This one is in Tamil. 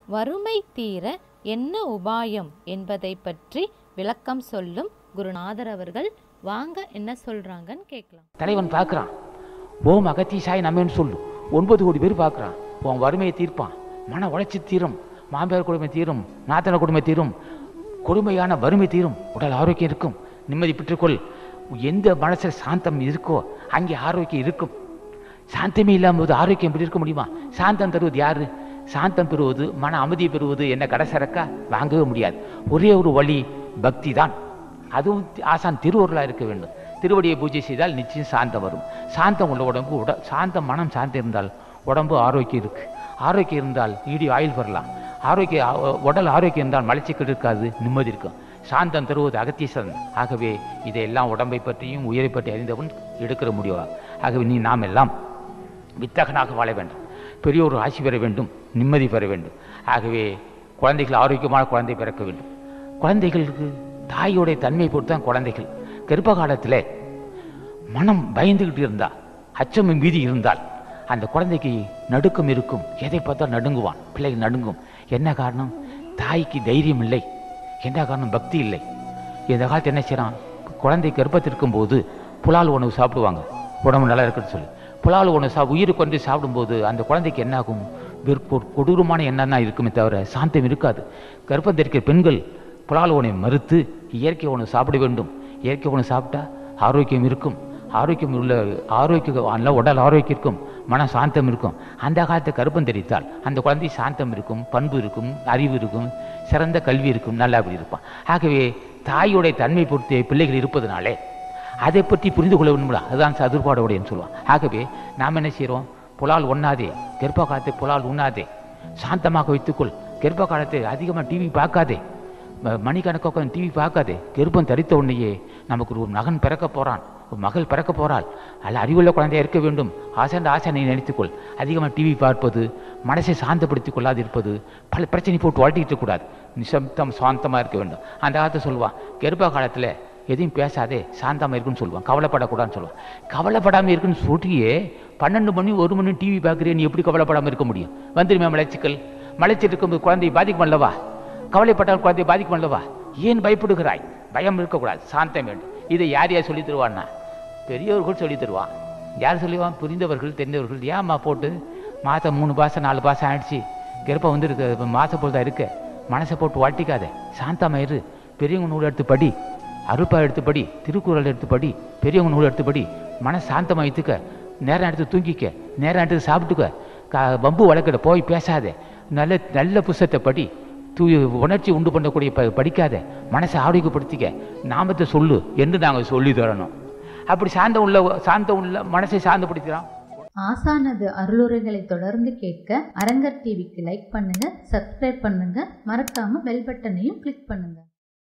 வறுமை தீர என்ன உபாயம் என்பதை பற்றி விளக்கம் சொல்லும் குருநாதர் அவர்கள் வாங்க என்ன சொல்றாங்கன்னு கேட்கலாம் தலைவன் பார்க்குறான் ஓம் அகத்தீசாய் நம்மன்னு சொல்லு ஒன்பது கோடி பேர் பார்க்குறான் உன் வறுமையை தீர்ப்பான் மன உழைச்சி தீரும் மாமியார் கொடுமை தீரும் நாத்தன கொடுமை தீரும் கொடுமையான வறுமை தீரும் உடல் ஆரோக்கியம் இருக்கும் நிம்மதி பெற்றுக்கொள் எந்த மனசில் சாந்தம் இருக்கோ அங்கே ஆரோக்கியம் இருக்கும் சாந்தமே இல்லாமல் போது ஆரோக்கியம் எப்படி இருக்க முடியுமா சாந்தம் தருவது யாரு சாந்தம் பெறுவது மன அமைதி பெறுவது என்ன கடைசரக்கா வாங்கவே முடியாது ஒரே ஒரு வழி பக்தி தான் அதுவும் ஆசான் திருவருளாக இருக்க வேண்டும் திருவடியை பூஜை செய்தால் நிச்சயம் சாந்தம் வரும் சாந்தம் உள்ள உடம்பு உட சாந்த மனம் சாந்தம் இருந்தால் உடம்பு ஆரோக்கியம் இருக்கு ஆரோக்கியம் இருந்தால் ஈடி ஆயுள் வரலாம் ஆரோக்கிய ஆ- உடல் ஆரோக்கியம் இருந்தால் மலச்சிக்கல் இருக்காது நிம்மதி இருக்கும் சாந்தம் தருவது அகத்தீசன் ஆகவே இதையெல்லாம் உடம்பை பற்றியும் உயிரை பற்றி அறிந்தவன் எடுக்கிற முடியும் ஆகவே நீ நாம் எல்லாம் வித்தகனாக வாழ வேண்டும் பெரியோர் ஆட்சி பெற வேண்டும் நிம்மதி பெற வேண்டும் ஆகவே குழந்தைகள் ஆரோக்கியமான குழந்தை பிறக்க வேண்டும் குழந்தைகளுக்கு தாயோடைய தன்மை பொறுத்து தான் குழந்தைகள் கர்ப்ப காலத்தில் மனம் பயந்துகிட்டு இருந்தா அச்சமும் பீதி இருந்தால் அந்த குழந்தைக்கு நடுக்கம் இருக்கும் எதை பார்த்தா நடுங்குவான் பிள்ளைகள் நடுங்கும் என்ன காரணம் தாய்க்கு தைரியம் இல்லை என்ன காரணம் பக்தி இல்லை இந்த காலத்து என்ன செய்றான் குழந்தை கர்ப்பத்தில் இருக்கும்போது புலால் உணவு சாப்பிடுவாங்க உடம்பு நல்லா இருக்குன்னு சொல்லி புலால் உணவு சா உயிருக்கு கொண்டு சாப்பிடும்போது அந்த குழந்தைக்கு என்ன ஆகும் வெறும் கொ- கொடூரமான எண்ணம் தான் இருக்குமே தவிர சாந்தம் இருக்காது கர்ப்பம் தெரிக்கிற பெண்கள் புலால் உணவை மறுத்து இயற்கை உணவு சாப்பிட வேண்டும் இயற்கை உணவு சாப்பிட்டா ஆரோக்கியம் இருக்கும் ஆரோக்கியம் உள்ள ஆரோக்கிய நல்ல உடல் ஆரோக்கியம் இருக்கும் மன சாந்தம் இருக்கும் அந்த காலத்தை கருப்பம் தெரித்தால் அந்த குழந்தை சாந்தம் இருக்கும் பண்பு இருக்கும் அறிவு இருக்கும் சிறந்த கல்வி இருக்கும் நல்லா அப்படி இருப்பான் ஆகவே தாயுடைய தன்மை பொறுத்தே பிள்ளைகள் இருப்பதனாலே அதை பற்றி புரிந்து கொள்ள வேண்டும்ல அதுதான் சதுர்பாடுடையன்னு சொல்லுவான் ஆகவே நாம் என்ன செய்கிறோம் புலால் உண்ணாதே கர்ப்ப காலத்தை புலால் உண்ணாதே சாந்தமாக வைத்துக்கொள் கர்ப்ப காலத்தை அதிகமாக டிவி பார்க்காதே ம- மணிக்கணக்காக டிவி பார்க்காதே கர்ப்பம் தரித்த உடனேயே நமக்கு ஒரு மகன் பிறக்க போறான் ஒரு மகள் பிறக்க போறாள் அல்ல அறிவுள்ள குழந்தையா இருக்க வேண்டும் ஆசைன்ற ஆசை நீ நினைத்துக்கொள் அதிகமாக டிவி பார்ப்பது மனசை சாந்தப்படுத்திக் கொள்ளாது இருப்பது பல பிரச்சனை போட்டு வாழ்த்திக்கிட்டு கூடாது நிசப்தம் சாந்தமாக இருக்க வேண்டும் அந்த காலத்தை சொல்லுவான் கர்ப்ப காலத்தில் எதையும் பேசாதே சாந்தமாக இருக்குன்னு சொல்லுவான் கவலைப்படக்கூடாதுன்னு சொல்லுவான் கவலைப்படாமல் இருக்குன்னு சொல்லியே பன்னெண்டு மணி ஒரு மணி டிவி பார்க்குறேன் நீ எப்படி கவலைப்படாமல் இருக்க முடியும் வந்துருமே மலைச்சிக்கல் மலைச்சிட்டு இருக்கும்போது குழந்தை பாதிக்கும் அல்லவா கவலைப்பட்டால் குழந்தை பாதிக்கும் அல்லவா ஏன் பயப்படுகிறாய் பயம் இருக்கக்கூடாது சாந்தம் வேண்டும் இதை யார் யார் சொல்லித் தருவான்னா பெரியவர்கள் சொல்லித் தருவான் யார் சொல்லுவான் புரிந்தவர்கள் தெரிந்தவர்கள் ஏம்மா போட்டு மாதம் மூணு பாசம் நாலு பாசம் ஆயிடுச்சு கர்ப்பம் வந்துருக்கு மாசம் போல் தான் இருக்க மனசை போட்டு வாட்டிக்காத சாந்தமாயிரு பெரியவங்க நூல் எடுத்து படி அருப்பா எடுத்து படி திருக்குறள் எடுத்து படி பெரியவங்க நூல் எடுத்து படி மன சாந்தமாக வைத்துக்க நேரம் எடுத்து தூங்கிக்க நேரம் எடுத்து சாப்பிட்டுக்க கா வம்பு வழக்கிட போய் பேசாத நல்ல நல்ல புஸ்தகத்தை படி தூ உணர்ச்சி உண்டு பண்ணக்கூடிய ப படிக்காத மனசை ஆரோக்கியப்படுத்திக்க நாமத்தை சொல்லு என்று நாங்கள் சொல்லி தரணும் அப்படி சாந்த உள்ள சாந்த உள்ள மனசை சாந்தப்படுத்திக்கலாம் ஆசானது அருளுரைகளை தொடர்ந்து கேட்க அரங்கர் டிவிக்கு லைக் பண்ணுங்க சப்ஸ்கிரைப் பண்ணுங்க மறக்காம பெல் பட்டனையும் கிளிக் பண்ணுங்க